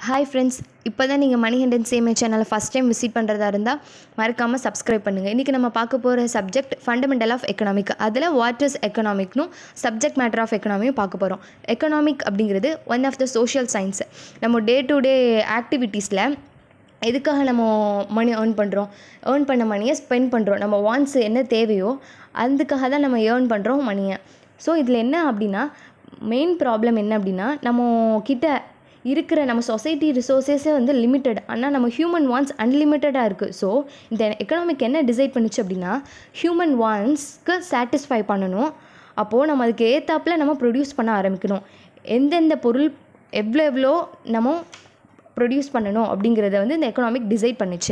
hi friends இப்போ தான் நீங்கள் மணி ஹண்டன் சேமே சேனலை ஃபஸ்ட் டைம் விசிட் பண்ணுறதா இருந்தால் மறக்காமல் சப்ஸ்கிரைப் பண்ணுங்கள் இன்றைக்கி நம்ம பார்க்க போகிற சப்ஜெக்ட் ஃபண்டமெண்டல் ஆஃப் எக்கனாமிக் அதில் வாட் இஸ் எக்கனாமிக்னும் சப்ஜெக்ட் மேட்டர் ஆஃப் எக்கனாமியும் பார்க்க போகிறோம் எக்கனாமிக் அப்படிங்கிறது one of the social science நம்ம டே டு டே ஆக்டிவிட்டீஸில் எதுக்காக நம்ம மணி ஏர்ன் பண்ணுறோம் ஏர்ன் பண்ண மணியை ஸ்பெண்ட் பண்ணுறோம் நம்ம வான்ஸ் என்ன தேவையோ அதுக்காக தான் நம்ம ஏர்ன் பண்ணுறோம் மணியை ஸோ இதில் என்ன அப்படின்னா மெயின் ப்ராப்ளம் என்ன அப்படின்னா நம்ம கிட்ட இருக்கிற நம்ம சொசைட்டி ரிசோர்ஸஸே வந்து லிமிட்டட் ஆனால் நம்ம ஹியூமன் வான்ஸ் அன்லிமிட்டடாக இருக்குது ஸோ இந்த எக்கனாமிக் என்ன டிசைட் பண்ணுச்சு அப்படின்னா ஹியூமன் வான்ஸ்க்கு சாட்டிஸ்ஃபை பண்ணணும் அப்போது நம்ம அதுக்கு ஏத்தாப்பில் நம்ம ப்ரொடியூஸ் பண்ண ஆரம்பிக்கணும் எந்தெந்த பொருள் எவ்வளோ எவ்வளோ நம்ம ப்ரொடியூஸ் பண்ணணும் அப்படிங்கிறத வந்து இந்த எக்கனாமிக் டிசைட் பண்ணுச்சு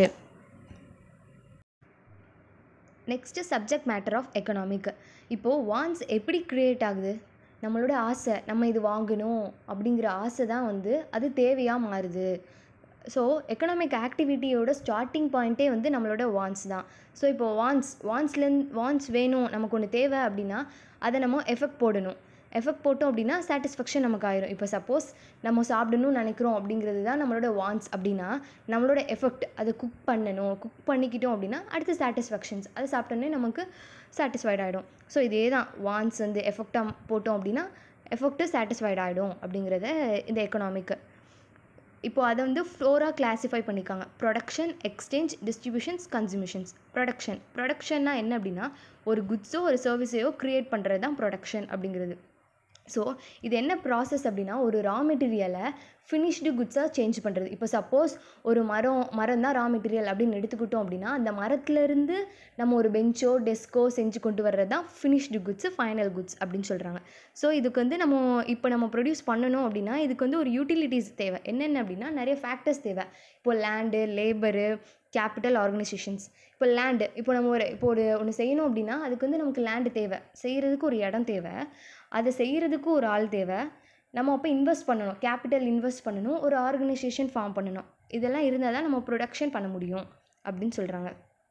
next subject matter of economic இப்போது வான்ஸ் எப்படி க்ரியேட் ஆகுது நம்மளோட ஆசை நம்ம இது வாங்கணும் அப்படிங்கிற ஆசை தான் வந்து அது தேவையாக மாறுது ஸோ எக்கனாமிக் ஆக்டிவிட்டியோட ஸ்டார்டிங் பாயிண்ட்டே வந்து நம்மளோட வான்ஸ் தான் ஸோ இப்போது வான்ஸ் வான்ஸ்லேருந்து வான்ஸ் வேணும் நமக்கு ஒன்று தேவை அப்படின்னா அதை நம்ம எஃபெக்ட் போடணும் எஃபெக்ட் போட்டோம் அப்படின்னா சாட்டிஸ்ஃபேக்ஷன் நமக்கு ஆயிரும் இப்போ சப்போஸ் நம்ம சாப்பிடணும்னு நினைக்கிறோம் அப்படிங்கிறது தான் நம்மளோட வான்ஸ் அப்படின்னா நம்மளோட எஃபெக்ட் அதை குக் பண்ணணும் குக் பண்ணிக்கிட்டோம் அப்படின்னா அடுத்து சாட்டிஸ்ஃபேக்ஷன்ஸ் அதை சாப்பிட்டோன்னே நமக்கு சாட்டிஸ்ஃபைட் ஆகிடும் ஸோ இதே தான் வான்ஸ் வந்து எஃபெக்டாக போட்டோம் அப்படின்னா எஃபெக்ட்டு சாட்டிஸ்ஃபைட் ஆகிடும் அப்படிங்கிறத இந்த எக்கனாமிக்கு இப்போது அதை வந்து ஃப்ளோராக கிளாஸிஃபை பண்ணியிருக்காங்க production exchange distributions consumptions production ப்ரொடக்ஷன்னா என்ன அப்படின்னா ஒரு குட்ஸோ ஒரு சர்வீஸையோ க்ரியேட் பண்ணுறது தான் ப்ரொடக்ஷன் அப்படிங்கிறது ஸோ இது என்ன ப்ராசஸ் அப்படின்னா ஒரு ரா மெட்டீரியலை ஃபினிஷ்டு குட்ஸாக சேஞ்ச் பண்ணுறது இப்போ சப்போஸ் ஒரு மரம் மரம் தான் ரா மெட்டீரியல் அப்படின்னு எடுத்துக்கிட்டோம் அப்படின்னா அந்த மரத்துலேருந்து நம்ம ஒரு பெஞ்சோ டெஸ்கோ செஞ்சு கொண்டு வர்றது தான் ஃபினிஷ்டு குட்ஸு ஃபைனல் குட்ஸ் அப்படின்னு சொல்கிறாங்க ஸோ இதுக்கு வந்து நம்ம இப்போ நம்ம ப்ரொடியூஸ் பண்ணணும் அப்படின்னா இதுக்கு வந்து ஒரு யூட்டிலிட்டிஸ் தேவை என்னென்ன அப்படின்னா நிறைய ஃபேக்டர்ஸ் தேவை இப்போ லேண்டு லேபரு கேபிட்டல் ஆர்கனைசேஷன்ஸ் இப்போ லேண்டு இப்போ நம்ம ஒரு இப்போ ஒரு ஒன்று செய்யணும் அப்படின்னா அதுக்கு வந்து நமக்கு லேண்டு தேவை செய்கிறதுக்கு ஒரு இடம் தேவை அதை செய்கிறதுக்கு ஒரு ஆள் தேவை நம்ம அப்போ இன்வெஸ்ட் பண்ணணும் கேபிட்டல் இன்வெஸ்ட் பண்ணணும் ஒரு ஆர்கனைசேஷன் ஃபார்ம் பண்ணணும் இதெல்லாம் இருந்தால் தான் நம்ம ப்ரொடக்ஷன் பண்ண முடியும் அப்படின்னு சொல்கிறாங்க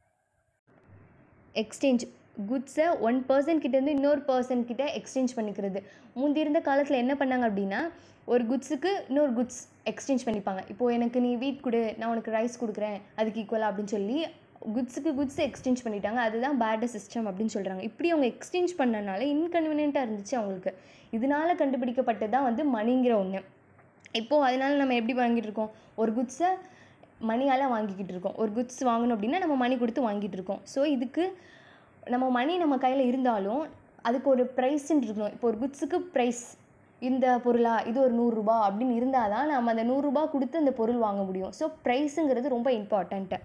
எக்ஸ்சேஞ்ச் குட்ஸை ஒன் பர்சன் கிட்டேருந்து இன்னொரு பர்சன் கிட்ட எக்ஸ்சேஞ்ச் பண்ணிக்கிறது முந்தி இருந்த காலத்தில் என்ன பண்ணாங்க அப்படின்னா ஒரு குட்ஸுக்கு இன்னொரு குட்ஸ் எக்ஸ்சேஞ்ச் பண்ணிப்பாங்க இப்போது எனக்கு நீ வீட் கொடு நான் உனக்கு ரைஸ் கொடுக்குறேன் அதுக்கு ஈக்குவலாக அப்படின்னு சொல்லி குட்ஸுக்கு குட்ஸ் எக்ஸ்சேஞ்ச் பண்ணிட்டாங்க அதுதான் பேட்டர் சிஸ்டம் அப்படின்னு சொல்கிறாங்க இப்படி அவங்க எக்ஸ்சேஞ்ச் பண்ணனால இன்கன்வீனியண்ட்டாக இருந்துச்சு அவங்களுக்கு இதனால கண்டுபிடிக்கப்பட்டது தான் வந்து மணிங்கிற ஒன்று இப்போது அதனால நம்ம எப்படி வாங்கிட்டு இருக்கோம் ஒரு குட்ஸை மணியால் வாங்கிக்கிட்டு இருக்கோம் ஒரு குட்ஸ் வாங்கணும் அப்படின்னா நம்ம மணி கொடுத்து வாங்கிட்டு இருக்கோம் ஸோ இதுக்கு நம்ம மணி நம்ம கையில் இருந்தாலும் அதுக்கு ஒரு ப்ரைஸ்ன்னு இருக்கணும் இப்போ ஒரு குட்ஸுக்கு ப்ரைஸ் இந்த பொருளா இது ஒரு நூறுரூபா அப்படின்னு இருந்தால் தான் நம்ம அந்த நூறுரூபா கொடுத்து அந்த பொருள் வாங்க முடியும் ஸோ ப்ரைஸுங்கிறது ரொம்ப இம்பார்ட்டண்ட்டு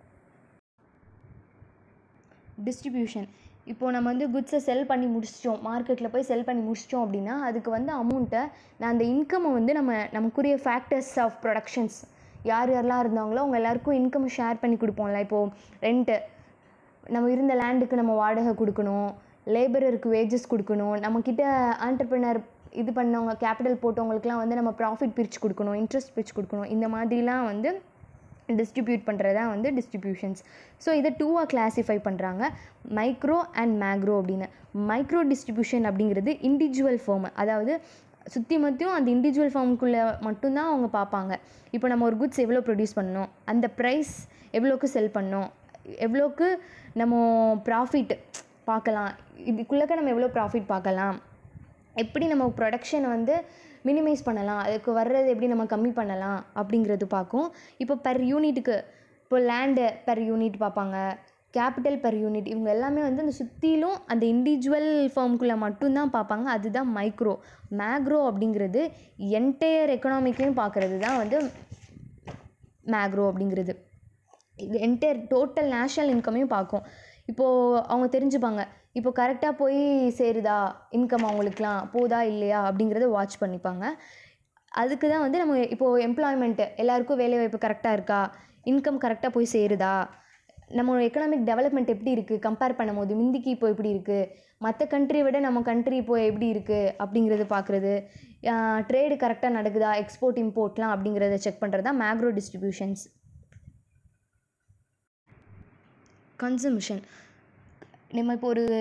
டிஸ்ட்ரிபியூஷன் இப்போது நம்ம வந்து குட்ஸை செல் பண்ணி முடிச்சிட்டோம் மார்க்கெட்டில் போய் செல் பண்ணி முடிச்சிட்டோம் அப்படின்னா அதுக்கு வந்து அமௌண்ட்டை நான் அந்த இன்கம்மை வந்து நம்ம நமக்குரிய ஃபேக்டர்ஸ் ஆஃப் ப்ரொடக்ஷன்ஸ் யார் யாரெல்லாம் இருந்தாங்களோ அவங்க எல்லாருக்கும் இன்கம் ஷேர் பண்ணி கொடுப்போம்ல இப்போது ரெண்ட்டு நம்ம இருந்த லேண்டுக்கு நம்ம வாடகை கொடுக்கணும் லேபரருக்கு வேஜஸ் கொடுக்கணும் நம்மக்கிட்ட ஆண்டர்பிரினர் இது பண்ணவங்க கேபிட்டல் போட்டவங்களுக்குலாம் வந்து நம்ம ப்ராஃபிட் பிரித்து கொடுக்கணும் இன்ட்ரெஸ்ட் பிரித்து கொடுக்கணும் இந்த மாதிரிலாம் வந்து டிஸ்ட்ரிபியூட் பண்ணுறது தான் வந்து டிஸ்ட்ரிபியூஷன்ஸ் ஸோ இதை டூவாக கிளாஸிஃபை பண்ணுறாங்க மைக்ரோ அண்ட் மேக்ரோ அப்படின்னு மைக்ரோ டிஸ்ட்ரிபியூஷன் அப்படிங்கிறது இண்டிவிஜுவல் ஃபார்ம் அதாவது சுற்றி மத்தியும் அந்த இண்டிவிஜுவல் ஃபார்முக்குள்ளே மட்டும்தான் அவங்க பார்ப்பாங்க இப்போ நம்ம ஒரு குட்ஸ் எவ்வளோ ப்ரொடியூஸ் பண்ணணும் அந்த ப்ரைஸ் எவ்வளோக்கு செல் பண்ணோம் எவ்வளோக்கு நம்ம ப்ராஃபிட் பார்க்கலாம் இதுக்குள்ளக்க நம்ம எவ்வளோ ப்ராஃபிட் பார்க்கலாம் எப்படி நம்ம ப்ரொடக்ஷனை வந்து மினிமைஸ் பண்ணலாம் அதுக்கு வர்றது எப்படி நம்ம கம்மி பண்ணலாம் அப்படிங்கிறது பார்க்கும் இப்போ பெர் யூனிட்டுக்கு இப்போ லேண்டு பெர் யூனிட் பார்ப்பாங்க கேபிட்டல் பெர் யூனிட் இவங்க எல்லாமே வந்து அந்த சுற்றிலும் அந்த இண்டிவிஜுவல் ஃபார்முக்குள்ளே மட்டும்தான் பார்ப்பாங்க அதுதான் மைக்ரோ மேக்ரோ அப்படிங்கிறது என்டையர் எக்கனாமிக்கையும் பார்க்குறது தான் வந்து மேக்ரோ அப்படிங்கிறது இது என்டையர் டோட்டல் நேஷ்னல் இன்கமையும் பார்க்கும் இப்போது அவங்க தெரிஞ்சுப்பாங்க இப்போ கரெக்டாக போய் சேருதா இன்கம் அவங்களுக்குலாம் போதா இல்லையா அப்படிங்கிறத வாட்ச் பண்ணிப்பாங்க அதுக்கு தான் வந்து நம்ம இப்போது எம்ப்ளாய்மெண்ட்டு எல்லாருக்கும் வேலைவாய்ப்பு கரெக்டாக இருக்கா இன்கம் கரெக்டாக போய் சேருதா நம்ம எக்கனாமிக் டெவலப்மெண்ட் எப்படி இருக்குது கம்பேர் பண்ணும் போது முந்திக்கு இப்போ எப்படி இருக்குது மற்ற கண்ட்ரியை விட நம்ம கண்ட்ரி இப்போ எப்படி இருக்குது அப்படிங்கிறது பார்க்குறது ட்ரேடு கரெக்டாக நடக்குதா எக்ஸ்போர்ட் இம்போர்ட்லாம் அப்படிங்கிறத செக் பண்ணுறது தான் மேக்ரோ டிஸ்ட்ரிபியூஷன்ஸ் கன்சம்ஷன் நம்ம இப்போ ஒரு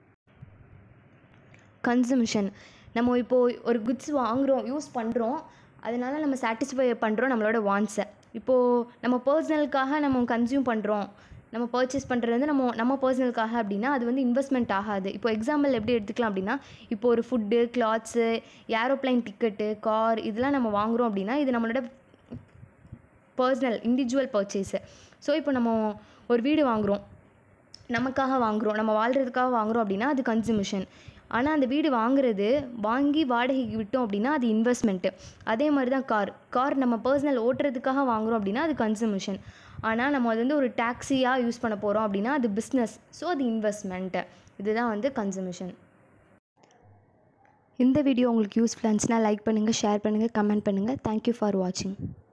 கன்சம்ஷன் நம்ம இப்போது ஒரு குட்ஸ் வாங்குகிறோம் யூஸ் பண்ணுறோம் அதனால் நம்ம சாட்டிஸ்ஃபை பண்ணுறோம் நம்மளோட வாண்ட்ஸை இப்போது நம்ம பர்சனலுக்காக நம்ம கன்சியூம் பண்ணுறோம் நம்ம பர்ச்சேஸ் பண்ணுறது வந்து நம்ம நம்ம பர்சனலுக்காக அப்படின்னா அது வந்து இன்வெஸ்ட்மெண்ட் ஆகாது இப்போ எக்ஸாம்பிள் எப்படி எடுத்துக்கலாம் அப்படின்னா இப்போ ஒரு food clothes aeroplane ticket car இதெல்லாம் நம்ம வாங்குகிறோம் அப்படின்னா இது நம்மளோட பர்சனல் இண்டிவிஜுவல் பர்ச்சேஸு ஸோ இப்போ நம்ம ஒரு வீடு வாங்குகிறோம் நமக்காக வாங்குகிறோம் நம்ம வாழ்கிறதுக்காக வாங்குகிறோம் அப்படின்னா அது கன்சூமிஷன் ஆனால் அந்த வீடு வாங்குறது வாங்கி வாடகைக்கு விட்டோம் அப்படின்னா அது இன்வெஸ்ட்மெண்ட்டு அதே மாதிரி தான் கார் கார் நம்ம பர்சனல் ஓட்டுறதுக்காக வாங்குகிறோம் அப்படின்னா அது கன்சூமிஷன் ஆனால் நம்ம அது வந்து ஒரு டாக்ஸியாக யூஸ் பண்ண போகிறோம் அப்படின்னா அது பிஸ்னஸ் ஸோ அது இன்வெஸ்ட்மெண்ட்டு இதுதான் வந்து கன்சூமிஷன் இந்த வீடியோ உங்களுக்கு யூஸ்ஃபுல்லாக இருந்துச்சுன்னா லைக் பண்ணுங்கள் ஷேர் பண்ணுங்கள் கமெண்ட் பண்ணுங்கள் தேங்க்யூ ஃபார் வாட்சிங்